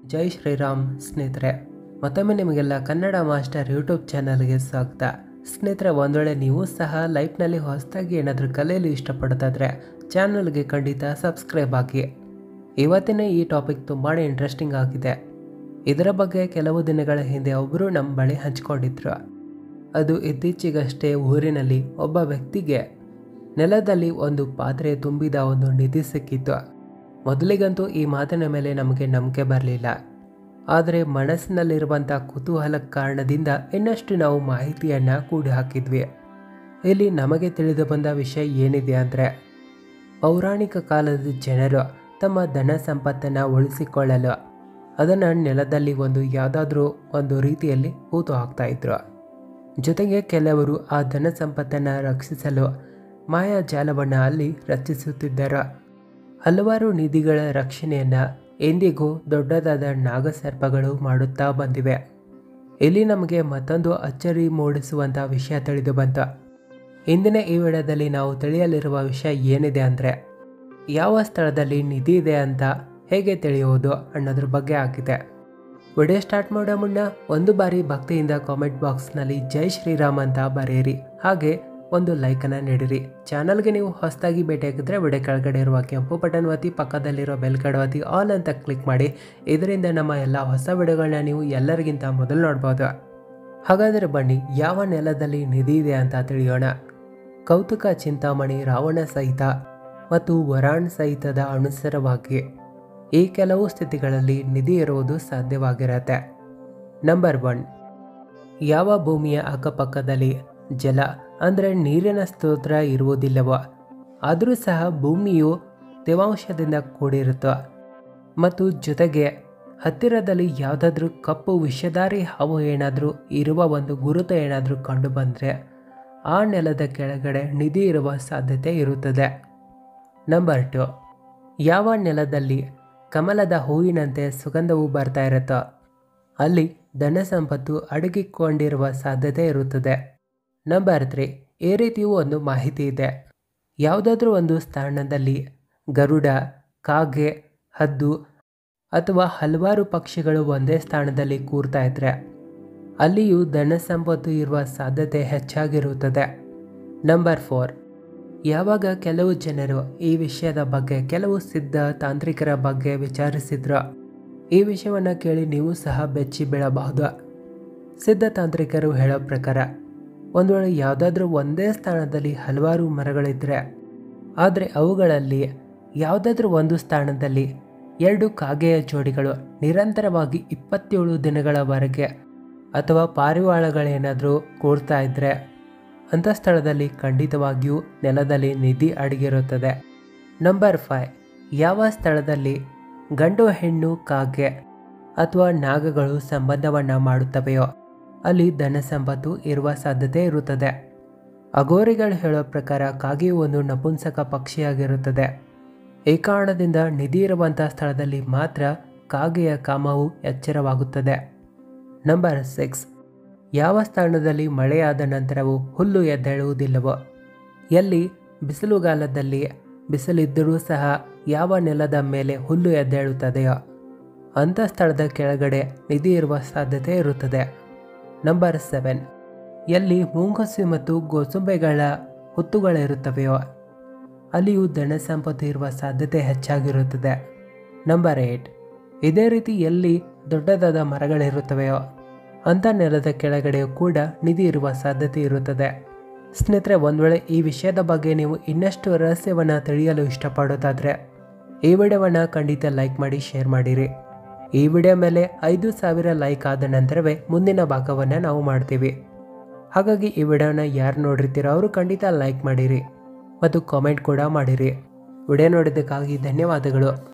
ಜೈ ಶ್ರೀರಾಮ್ ಸ್ನೇಹಿತರೆ ಮತ್ತೊಮ್ಮೆ ನಿಮಗೆಲ್ಲ ಕನ್ನಡ ಮಾಸ್ಟರ್ ಯೂಟ್ಯೂಬ್ ಚಾನಲ್ಗೆ ಸ್ವಾಗತ ಸ್ನೇಹಿತರೆ ಒಂದು ವೇಳೆ ನೀವು ಸಹ ಲೈಫ್ನಲ್ಲಿ ಹೊಸದಾಗಿ ಏನಾದರೂ ಕಲಿಯಲು ಇಷ್ಟಪಡ್ತಾ ಇದ್ರೆ ಚಾನಲ್ಗೆ ಖಂಡಿತ ಸಬ್ಸ್ಕ್ರೈಬ್ ಆಗಿ ಇವತ್ತಿನ ಈ ಟಾಪಿಕ್ ತುಂಬಾ ಇಂಟ್ರೆಸ್ಟಿಂಗ್ ಆಗಿದೆ ಇದರ ಬಗ್ಗೆ ಕೆಲವು ದಿನಗಳ ಹಿಂದೆ ಒಬ್ಬರು ನಮ್ಮ ಬಳಿ ಹಂಚ್ಕೊಂಡಿದ್ರು ಅದು ಇತ್ತೀಚೆಗಷ್ಟೇ ಊರಿನಲ್ಲಿ ಒಬ್ಬ ವ್ಯಕ್ತಿಗೆ ನೆಲದಲ್ಲಿ ಒಂದು ಪಾತ್ರೆ ತುಂಬಿದ ಒಂದು ನಿಧಿ ಸಿಕ್ಕಿತ್ತು ಮೊದಲಿಗಂತೂ ಈ ಮಾತಿನ ಮೇಲೆ ನಮಗೆ ನಂಬಿಕೆ ಬರಲಿಲ್ಲ ಆದರೆ ಮನಸ್ಸಿನಲ್ಲಿರುವಂಥ ಕುತೂಹಲ ಕಾರಣದಿಂದ ಇನ್ನಷ್ಟು ನಾವು ಮಾಹಿತಿಯನ್ನು ಕೂಡಿ ಹಾಕಿದ್ವಿ ಇಲ್ಲಿ ನಮಗೆ ತಿಳಿದು ಬಂದ ವಿಷಯ ಏನಿದೆ ಅಂದರೆ ಪೌರಾಣಿಕ ಕಾಲದ ಜನರು ತಮ್ಮ ಧನ ಸಂಪತ್ತನ್ನು ಉಳಿಸಿಕೊಳ್ಳಲು ಅದನ್ನು ನೆಲದಲ್ಲಿ ಒಂದು ಯಾವುದಾದ್ರೂ ಒಂದು ರೀತಿಯಲ್ಲಿ ಹೂತು ಹಾಕ್ತಾ ಇದ್ರು ಜೊತೆಗೆ ಕೆಲವರು ಆ ಧನ ಸಂಪತ್ತನ್ನು ರಕ್ಷಿಸಲು ಮಾಯಾಜಾಲವನ್ನು ಅಲ್ಲಿ ರಚಿಸುತ್ತಿದ್ದರು ಹಲವಾರು ನಿಧಿಗಳ ರಕ್ಷಣೆಯನ್ನು ಎಂದಿಗೂ ದೊಡ್ಡದಾದ ನಾಗಸರ್ಪಗಳು ಮಾಡುತ್ತಾ ಬಂದಿವೆ ಇಲ್ಲಿ ನಮಗೆ ಮತ್ತೊಂದು ಅಚ್ಚರಿ ಮೂಡಿಸುವಂಥ ವಿಷಯ ತಿಳಿದು ಬಂತು ಇಂದಿನ ಈ ವಿಡಿಯೋದಲ್ಲಿ ನಾವು ತಿಳಿಯಲಿರುವ ವಿಷಯ ಏನಿದೆ ಅಂದರೆ ಯಾವ ಸ್ಥಳದಲ್ಲಿ ನಿಧಿ ಇದೆ ಅಂತ ಹೇಗೆ ತಿಳಿಯುವುದು ಅನ್ನೋದ್ರ ಬಗ್ಗೆ ಆಗಿದೆ ವಿಡಿಯೋ ಸ್ಟಾರ್ಟ್ ಮಾಡೋ ಮುನ್ನ ಒಂದು ಬಾರಿ ಭಕ್ತಿಯಿಂದ ಕಾಮೆಂಟ್ ಬಾಕ್ಸ್ನಲ್ಲಿ ಜೈ ಶ್ರೀರಾಮ್ ಅಂತ ಬರೆಯಿರಿ ಹಾಗೆ ಒಂದು ಲೈಕನ್ನು ನೀಡಿರಿ ಚಾನಲ್ಗೆ ನೀವು ಹೊಸದಾಗಿ ಭೇಟಿಯಾಗಿದ್ದರೆ ವಿಡಿಯೋ ಕೆಳಗಡೆ ಇರುವ ಕೆಂಪು ಬಟನ್ ಒತ್ತಿ ಪಕ್ಕದಲ್ಲಿರೋ ಬೆಲ್ ಕಡ್ ಒತ್ತಿ ಆಲ್ ಅಂತ ಕ್ಲಿಕ್ ಮಾಡಿ ಇದರಿಂದ ನಮ್ಮ ಎಲ್ಲ ಹೊಸ ವಿಡಿಯೋಗಳನ್ನ ನೀವು ಎಲ್ಲರಿಗಿಂತ ಮೊದಲು ನೋಡ್ಬೋದು ಹಾಗಾದರೆ ಬನ್ನಿ ಯಾವ ನೆಲದಲ್ಲಿ ನಿಧಿ ಇದೆ ಅಂತ ತಿಳಿಯೋಣ ಕೌತುಕ ಚಿಂತಾಮಣಿ ರಾವಣ ಸಹಿತ ಮತ್ತು ವರಾಣ್ ಸಹಿತದ ಅನುಸಾರವಾಗಿ ಈ ಕೆಲವು ಸ್ಥಿತಿಗಳಲ್ಲಿ ನಿಧಿ ಇರುವುದು ಸಾಧ್ಯವಾಗಿರತ್ತೆ ನಂಬರ್ ಒನ್ ಯಾವ ಭೂಮಿಯ ಅಕ್ಕಪಕ್ಕದಲ್ಲಿ ಜಲ ಅಂದರೆ ನೀರಿನ ಸ್ತೋತ್ರ ಇರುವುದಿಲ್ಲವೋ ಆದರೂ ಸಹ ಭೂಮಿಯು ತೇವಾಂಶದಿಂದ ಕೂಡಿರುತ್ತೋ ಮತ್ತು ಜೊತೆಗೆ ಹತ್ತಿರದಲ್ಲಿ ಯಾವುದಾದ್ರೂ ಕಪ್ಪು ವಿಷಧಾರಿ ಹಾವು ಏನಾದರೂ ಇರುವ ಒಂದು ಗುರುತು ಏನಾದರೂ ಕಂಡು ಬಂದರೆ ಆ ನೆಲದ ಕೆಳಗಡೆ ನಿಧಿ ಇರುವ ಸಾಧ್ಯತೆ ಇರುತ್ತದೆ ನಂಬರ್ ಟು ಯಾವ ನೆಲದಲ್ಲಿ ಕಮಲದ ಹೂವಿನಂತೆ ಸುಗಂಧವು ಬರ್ತಾ ಇರುತ್ತೋ ಅಲ್ಲಿ ಧನ ಸಂಪತ್ತು ಅಡಗಿಕೊಂಡಿರುವ ಸಾಧ್ಯತೆ ಇರುತ್ತದೆ ನಂಬರ್ ತ್ರೀ ಈ ರೀತಿಯೂ ಒಂದು ಮಾಹಿತಿ ಇದೆ ಯಾವುದಾದ್ರೂ ಒಂದು ಸ್ಥಾನದಲ್ಲಿ ಗರುಡ ಕಾಗೆ ಹದ್ದು ಅಥವಾ ಹಲವಾರು ಪಕ್ಷಿಗಳು ಒಂದೇ ಸ್ಥಾನದಲ್ಲಿ ಕೂರ್ತಾ ಇದ್ರೆ ಅಲ್ಲಿಯೂ ಧನ ಸಂಪತ್ತು ಇರುವ ಸಾಧ್ಯತೆ ಹೆಚ್ಚಾಗಿರುತ್ತದೆ ನಂಬರ್ ಫೋರ್ ಯಾವಾಗ ಕೆಲವು ಜನರು ಈ ವಿಷಯದ ಬಗ್ಗೆ ಕೆಲವು ಸಿದ್ಧ ತಾಂತ್ರಿಕರ ಬಗ್ಗೆ ವಿಚಾರಿಸಿದ್ರು ಈ ವಿಷಯವನ್ನು ಕೇಳಿ ನೀವು ಸಹ ಬೆಚ್ಚಿ ಬೀಳಬಹುದು ಸಿದ್ಧ ತಾಂತ್ರಿಕರು ಹೇಳೋ ಪ್ರಕಾರ ಒಂದು ವೇಳೆ ಯಾವುದಾದ್ರೂ ಒಂದೇ ಸ್ಥಾನದಲ್ಲಿ ಹಲವಾರು ಮರಗಳಿದ್ದರೆ ಆದರೆ ಅವುಗಳಲ್ಲಿ ಯಾವುದಾದ್ರೂ ಒಂದು ಸ್ಥಾನದಲ್ಲಿ ಎರಡು ಕಾಗೆಯ ಜೋಡಿಗಳು ನಿರಂತರವಾಗಿ ಇಪ್ಪತ್ತೇಳು ದಿನಗಳವರೆಗೆ ಅಥವಾ ಪಾರಿವಾಳಗಳೇನಾದರೂ ಕೂರ್ತಾ ಇದ್ದರೆ ಅಂಥ ಸ್ಥಳದಲ್ಲಿ ಖಂಡಿತವಾಗಿಯೂ ನೆಲದಲ್ಲಿ ನಿಧಿ ಅಡಗಿರುತ್ತದೆ ನಂಬರ್ ಫೈವ್ ಯಾವ ಸ್ಥಳದಲ್ಲಿ ಗಂಡು ಹೆಣ್ಣು ಕಾಗೆ ಅಥವಾ ನಾಗಗಳು ಸಂಬಂಧವನ್ನು ಮಾಡುತ್ತವೆಯೋ ಅಲ್ಲಿ ಧನ ಸಂಪತ್ತು ಇರುವ ಸಾಧ್ಯತೆ ಇರುತ್ತದೆ ಅಗೋರಿಗಳು ಹೇಳೋ ಪ್ರಕಾರ ಕಾಗೆಯು ಒಂದು ನಪುಂಸಕ ಪಕ್ಷಿಯಾಗಿರುತ್ತದೆ ಈ ಕಾರಣದಿಂದ ನಿಧಿ ಇರುವಂಥ ಸ್ಥಳದಲ್ಲಿ ಮಾತ್ರ ಕಾಗೆಯ ಕಾಮವು ಎಚ್ಚರವಾಗುತ್ತದೆ ನಂಬರ್ ಸಿಕ್ಸ್ ಯಾವ ಸ್ಥಾನದಲ್ಲಿ ಮಳೆಯಾದ ನಂತರವೂ ಹುಲ್ಲು ಎದ್ದೇಳುವುದಿಲ್ಲವೋ ಎಲ್ಲಿ ಬಿಸಿಲುಗಾಲದಲ್ಲಿ ಬಿಸಿಲಿದ್ದರೂ ಸಹ ಯಾವ ನೆಲದ ಮೇಲೆ ಹುಲ್ಲು ಎದ್ದೇಳುತ್ತದೆಯೋ ಅಂಥ ಸ್ಥಳದ ಕೆಳಗಡೆ ನಿಧಿ ಇರುವ ಸಾಧ್ಯತೆ ಇರುತ್ತದೆ ನಂಬರ್ ಸೆವೆನ್ ಎಲ್ಲಿ ಮುಂಗಸಿ ಮತ್ತು ಗೋಸುಂಬೆಗಳ ಹುತ್ತುಗಳಿರುತ್ತವೆಯೋ ಅಲ್ಲಿಯೂ ಧನ ಸಂಪತ್ತು ಇರುವ ಸಾಧ್ಯತೆ ಹೆಚ್ಚಾಗಿರುತ್ತದೆ ನಂಬರ್ ಏಯ್ಟ್ ಇದೇ ರೀತಿ ಎಲ್ಲಿ ದೊಡ್ಡದಾದ ಮರಗಳಿರುತ್ತವೆಯೋ ಅಂಥ ನೆಲದ ಕೆಳಗಡೆಯೂ ಕೂಡ ನಿಧಿ ಇರುವ ಸಾಧ್ಯತೆ ಇರುತ್ತದೆ ಸ್ನೇಹಿತರೆ ಒಂದು ವೇಳೆ ಈ ವಿಷಯದ ಬಗ್ಗೆ ನೀವು ಇನ್ನಷ್ಟು ರಹಸ್ಯವನ್ನು ತಿಳಿಯಲು ಇಷ್ಟಪಡೋದಾದರೆ ಈ ವಿಡಿಯೋವನ್ನು ಖಂಡಿತ ಲೈಕ್ ಮಾಡಿ ಶೇರ್ ಮಾಡಿರಿ ಈ ವಿಡಿಯೋ ಮೇಲೆ ಐದು ಸಾವಿರ ಲೈಕ್ ಆದ ನಂತರವೇ ಮುಂದಿನ ಭಾಗವನ್ನು ನಾವು ಮಾಡ್ತೀವಿ ಹಾಗಾಗಿ ಈ ವಿಡಿಯೋನ ಯಾರು ನೋಡಿರ್ತೀರೋ ಅವರು ಖಂಡಿತ ಲೈಕ್ ಮಾಡಿರಿ ಮತ್ತು ಕಾಮೆಂಟ್ ಕೂಡ ಮಾಡಿರಿ ವಿಡಿಯೋ ನೋಡಿದ್ದಕ್ಕಾಗಿ ಧನ್ಯವಾದಗಳು